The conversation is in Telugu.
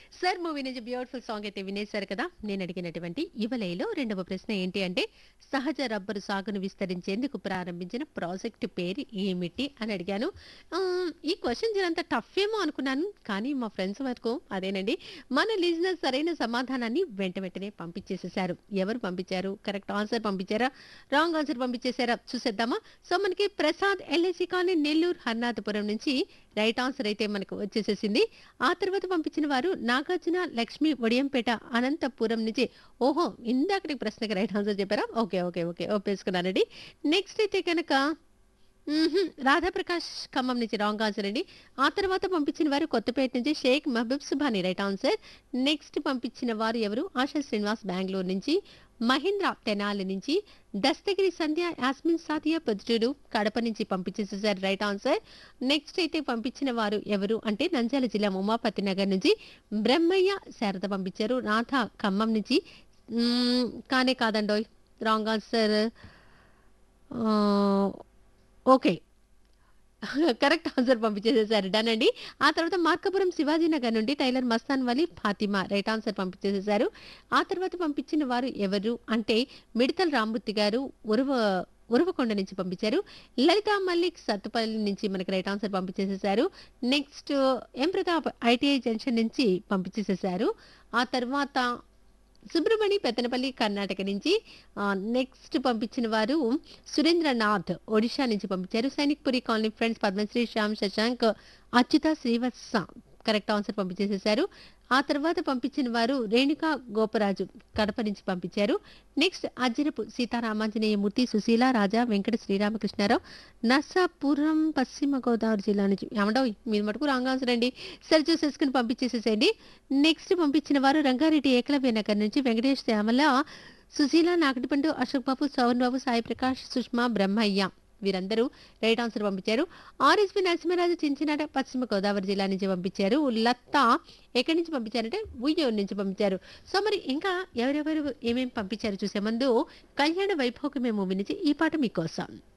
సార్ మూవీ నుంచి బ్యూటిఫుల్ సాంగ్ అయితే వినేశారు కదా నేను అడిగినటువంటి ఇవలైలో రెండవ ప్రశ్న ఏంటి అంటే సహజ రబ్బరు సాగును విస్తరించేందుకు ప్రారంభించిన ప్రాజెక్టు పేరు ఏమిటి అని అడిగాను ఆ, ఈ క్వశ్చన్ అంత టఫ్ ఏమో అనుకున్నాను కానీ మా ఫ్రెండ్స్ వరకు అదేనండి మన లిజినర్ సరైన సమాధానాన్ని వెంట వెంటనే పంపించేసేసారు ఎవరు పంపించారు కరెక్ట్ ఆన్సర్ పంపించారా రాంగ్ ఆన్సర్ పంపించేశారా చూసేద్దామా సో మనకి ప్రసాద్ ఎల్ఐసి కాలనీ నెల్లూరు హర్నాథపురం నుంచి రైట్ ఆన్సర్ అయితే మనకు వచ్చేసేసింది ఆ తర్వాత పంపించిన వారు నాగార్జున లక్ష్మి ఒడియంపేట అనంతపురం నుంచి ఓహో ఇందాకటి ప్రశ్నకి రైట్ ఆన్సర్ చెప్పారా ఓకే ఓకే ఓకే ఒప్పేసుకున్నానండి నెక్స్ట్ అయితే కనుక మ్మ్హ్మ్. రాధాప్రకాష్ ఖమ్మం నుంచి రాంగ్ ఆన్సర్ అండి ఆ తర్వాత పంపించిన వారు కొత్తపేట నుంచి Sheikh Mahaboob Subhani right answer next పంపించిన వారు ఎవరు ఆశా శ్రీనివాస్ బెంగళూరు నుంచి మహేంద్ర తెనాలి నుంచి దస్తగిరి సంధ్య యాస్మిన్ సాదియా పొద్దుటూరు కడప నుంచి పంపించేసేసారు రైట్ ఆన్సర్ నెక్స్ట్ అయితే పంపించిన వారు ఎవరు అంటే నంద్యాల జిల్లా ఉమాపతి నగర్ నుంచి బ్రహ్మయ్య శారద పంపించారు రాధ ఖమ్మం నుంచి మ్మ్, కానే కాదండోయ్ wrong answer okay correct answer పంపించేసేసారు డన్ అండి ఆ తర్వాత మార్కపురం శివాజీ నగర్ నుండి tailor Mastan Vali Fatima right answer పంపించేసేసారు ఆ తర్వాత పంపించిన వారు ఎవరు అంటే మిడతల రామూర్తి గారు ఉరవ ఉరవకొండ నుంచి పంపించారు లలిత మల్లిక్ సత్తుపల్లి నుంచి మనకి రైట్ ఆన్సర్ పంపించేసేసారు next M Pratap ITI junction నుంచి పంపించేసేసారు ఆ తర్వాత సుబ్రమణి పెత్తనపల్లి కర్ణాటక నుంచి నెక్స్ట్ పంపించిన వారు సురేంద్రనాథ్ ఒడిషా నుంచి పంపించారు Sainik Puri colony friends Padmasri Shyam Shashank Achyuta Srivatsa correct answer పంపించేసేసారు ఆ తర్వాత పంపించిన వారు రేణుకా గోపరాజు కడప నుంచి పంపించారు నెక్స్ట్ అజ్జరపు సీతారామాంజనేయ మూర్తి సుశీల రాజా వెంకట శ్రీరామకృష్ణారావు నర్సాపురం పశ్చిమ గోదావరి జిల్లా నుంచి ఏమంటావు మీరు మటుకు రాంగ్ ఆన్సర్ అండి సరి చూసేసుకుని పంపించేసేసేయండి నెక్స్ట్ పంపించిన వారు రంగారెడ్డి ఏకలవ్య నగర్ నుంచి వెంకటేష్ శ్యామల సుశీల నాగటిపండు అశోక్ బాబు సౌన్ బాబు సాయి ప్రకాష్ సుష్మా బ్రహ్మయ్య వీరందరూ రైట్ ఆన్సర్ పంపించారు ఆర్ఎస్పి నరసింహరాజు చించినాట పశ్చిమ గోదావరి జిల్లా నుంచి పంపించారు లత్తా ఎక్కడి నుంచి పంపించారంటే ఉయ్యూరు నుంచి పంపించారు సో మరి ఇంకా ఎవరెవరు ఏమేమి పంపించారు చూసే ముందు కళ్యాణ వైభోగమే మూవీ నుంచి ఈ పాట మీకోసం